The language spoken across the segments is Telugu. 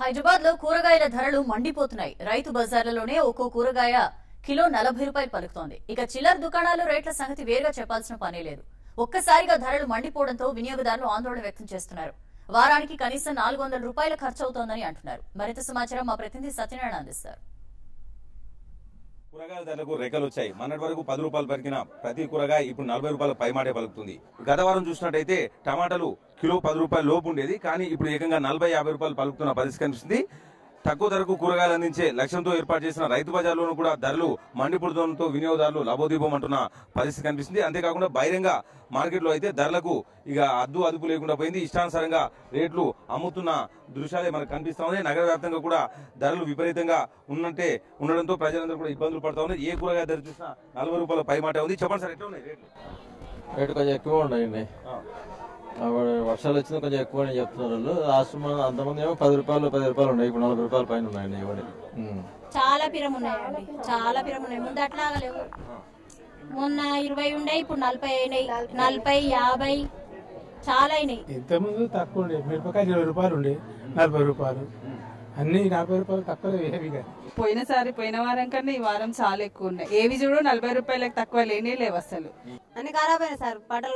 హైదరాబాద్ లో కూరగాయల ధరలు మండిపోతున్నాయి రైతు బజార్లలోనే ఒక్కో కూరగాయ కిలో నలభై రూపాయలు పలుకుతోంది ఇక చిల్లర దుకాణాలు రేట్ల సంగతి వేరుగా చెప్పాల్సిన పనే లేదు ఒక్కసారిగా ధరలు మండిపోవడంతో వినియోగదారులు ఆందోళన వ్యక్తం చేస్తున్నారు వారానికి కనీసం నాలుగు వందల రూపాయలు ఖర్చు అవుతోందని అంటున్నారు మరింత సమాచారం మా ప్రతినిధి సత్యనారాయణ అందిస్తారు కూరగాయల ధరలకు రెక్కలు వచ్చాయి మొన్నటి వరకు పది రూపాయలు పలికిన ప్రతి కూరగాయ ఇప్పుడు నలభై రూపాయల పైమాటే పలుకుతుంది గత వారం చూసినట్టయితే టమాటాలు కిలో పది రూపాయలు లోపు ఉండేది కానీ ఇప్పుడు ఏకంగా నలభై యాభై రూపాయలు పలుకుతున్న పరిస్థితి కనిపిస్తుంది తక్కువ ధరకు కూరగాయలు అందించే లక్ష్యంతో ఏర్పాటు చేసిన రైతు బజార్లోనూ కూడా ధరలు మండిపుడడంతో వినియోగదారులు లబోదీపం అంటున్న పరిస్థితి కనిపిస్తుంది అంతేకాకుండా బహిరంగ మార్కెట్లో అయితే ధరలకు ఇక అద్దు అదుపు లేకుండా పోయింది ఇష్టానుసారంగా రేట్లు అమ్ముతున్న దృశ్యాలే మనకు కనిపిస్తా ఉన్నాయి నగర వ్యాప్తంగా కూడా ధరలు విపరీతంగా ఉన్నట్టే ఉండడంతో ప్రజలందరూ కూడా ఇబ్బందులు పడతా ఉన్నాయి ఏ కూరగాయ ధర చూసినా నలభై రూపాయల పైమాట ఉంది చెప్పండి సార్ ఎట్లా ఉన్నాయి రేట్లు రేటు కొంచెం ఎక్కువ ఉన్నాయండి అప్పుడు వర్షాలు వచ్చింది కొంచెం ఎక్కువ అని చెప్తున్నారు వాళ్ళు లాస్ట్ మంత్ అంతమంది ఏమో పది రూపాయలు పది రూపాయలు ఉన్నాయి ఇప్పుడు నలభై రూపాయల పైన ఉన్నాయండి ఇవ్వండి ఉమ్. చాలా పిరం ఉన్నాయండి చాలా పిరం ఉన్నాయి ముందు అట్లాగా లేవు మొన్న ఇరవై ఉండే ఇప్పుడు నలభై అయినాయి నలభై యాభై చాలా అయినాయి ఇంతకుముందు తక్కువ ఉండే మిరపకాయ ఇరవై రూపాయలు ఉండే నలభై రూపాయలు అన్ని నలభై రూపాయలు తక్కువ ఏవి కాదు పోయినసారి పోయిన వారం కన్నా ఈ వారం చాలా ఎక్కువ ఉన్నాయి ఏవి చూడు నలభై రూపాయలకు తక్కువ లేనే లేవు అసలు అన్ని ఖరాబ్ అయినాయి సార్ పంటలు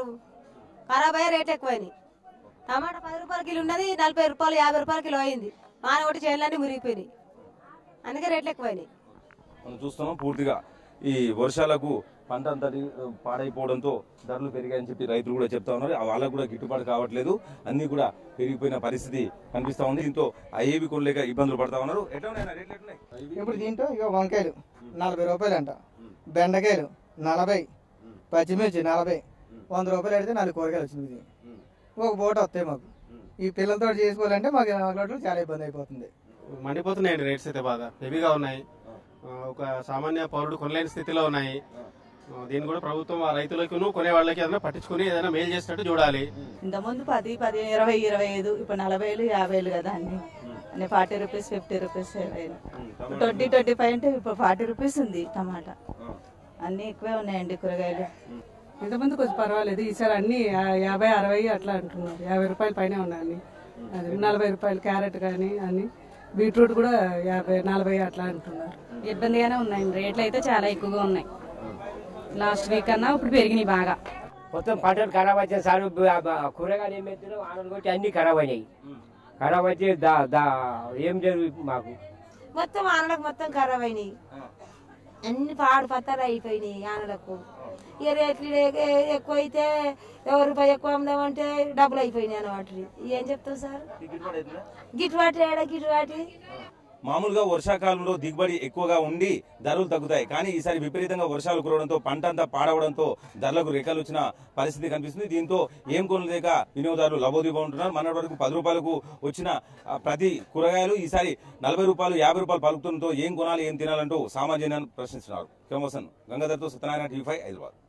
ఖరాబ్ అయ్యే రేట్ ఎక్కువైనాయి టమాటా పది రూపాయల కిలో ఉన్నది నలభై రూపాయలు యాభై రూపాయల కిలో అయింది మాన ఒకటి చేయాలని మురిగిపోయినాయి అందుకే రేట్లు ఎక్కువైనాయి మనం చూస్తున్నాం పూర్తిగా ఈ వర్షాలకు పంట అంతటి పాడైపోవడంతో ధరలు పెరిగాయని చెప్పి రైతులు కూడా చెప్తా ఉన్నారు ఆ వాళ్ళకు కూడా గిట్టుబాటు కావట్లేదు అన్ని కూడా పెరిగిపోయిన పరిస్థితి కనిపిస్తా ఉంది దీంతో అయ్యేవి కొనలేక ఇబ్బందులు పడతా ఉన్నారు ఎట్లా ఉన్నాయి అన్న? రేట్లు ఎట్లున్నాయి? ఇప్పుడు దీంట్లో ఇక వంకాయలు నలభై రూపాయలు అంట బెండకాయలు నలభై పచ్చిమిర్చి నలభై వంద రూపాయలు పెడితే నాలుగు కూరగాయలు వచ్చింది ఇది. ఒక పూట వస్తాయి మాకు ఈ పిల్లలతో చేసుకోవాలంటే మాకు మాకు చాలా ఇబ్బంది అయిపోతుంది మండిపోతున్నాయండి రేట్స్ అయితే బాగా హెవీగా ఉన్నాయి ఆ, ఒక సామాన్య పౌరుడు కొనలేని స్థితిలో ఉన్నాయి ఆ, దీన్ని కూడా ప్రభుత్వం ఆ రైతులకు కొనే వాళ్ళకి ఏదైనా పట్టించుకుని ఏదైనా మేలు చేసినట్టు చూడాలి ఇంతకుముందు పది పది ఇరవై ఇరవై ఐదు ఇప్పుడు నలభైలు యాభైలు కదా అన్ని అన్ని forty rupees fifty rupees twenty twenty five అంటే ఇప్పుడు ఫార్టీ రూపీస్ ఉంది టమాటా అన్ని ఎక్కువే ఉన్నాయండి కూరగాయలు ఇంతకుముందు కొంచెం పర్వాలేదు ఈసారి అన్ని యా- యాభై అరవై అట్లా అంటున్నారు యాభై రూపాయల పైన ఉన్నాయి అన్ని అది నలభై రూపాయలు క్యారెట్ కానీ అన్ని బీట్రూట్ కూడా యాభై నలభై అట్లా అంటున్నారు ఇబ్బందిగానే ఉన్నాయండి రేట్లు అయితే చాలా ఎక్కువగా ఉన్నాయి లాస్ట్ వీక్ కన్నా ఇప్పుడు పెరిగినాయి బాగా మొత్తం పంటలు ఖరాబ్ అయితే సార్ బ- బ- కూరగాయలు ఏం ఎత్తున్నావు ఆనలు కొట్టి అన్ని ఖరాబ్ అయినాయి ఖరాబ్ అయితే దా దా ఏం జరుగుతుంది మాకు మొత్తం ఆనలకు మొత్తం ఖరాబ్ అయినాయి అన్ని పాడు పత్తాలు అయిపోయినాయి ఆనలకు ఇక రేట్లు ఏ- ఎక్కువ అయితే ఎవరు రూపాయి ఎక్కువ అమ్ముదామంటే డబ్బులు అయిపోయినాయి అన్నమాట ఏం చెప్తాం సార్ గిట్టుబాటు ఏడా గిట్టుబాటు మామూలుగా వర్షాకాలంలో దిగుబడి ఎక్కువగా ఉండి ధరలు తగ్గుతాయి కానీ ఈసారి విపరీతంగా వర్షాలు కురవడంతో పంట అంతా పాడవడంతో ధరలకు రెక్కలు వచ్చిన పరిస్థితి కనిపిస్తుంది దీంతో ఏం కొనలేక వినియోగదారులు లబోదిబో ఉంటున్నారు మొన్నటి వరకు పది రూపాయలకు వచ్చిన ఆ, ప్రతి కూరగాయలు ఈసారి నలభై రూపాయలు యాభై రూపాయలు పలుకుతుండటంతో ఏం కొనాలి ఏం తినాలంటూ సామాన్యులను ప్రశ్నిస్తున్నారు కెమోసన్ గంగాధర్తో సత్యనారాయణ టీవీ ఫైవ్ హైదరాబాద్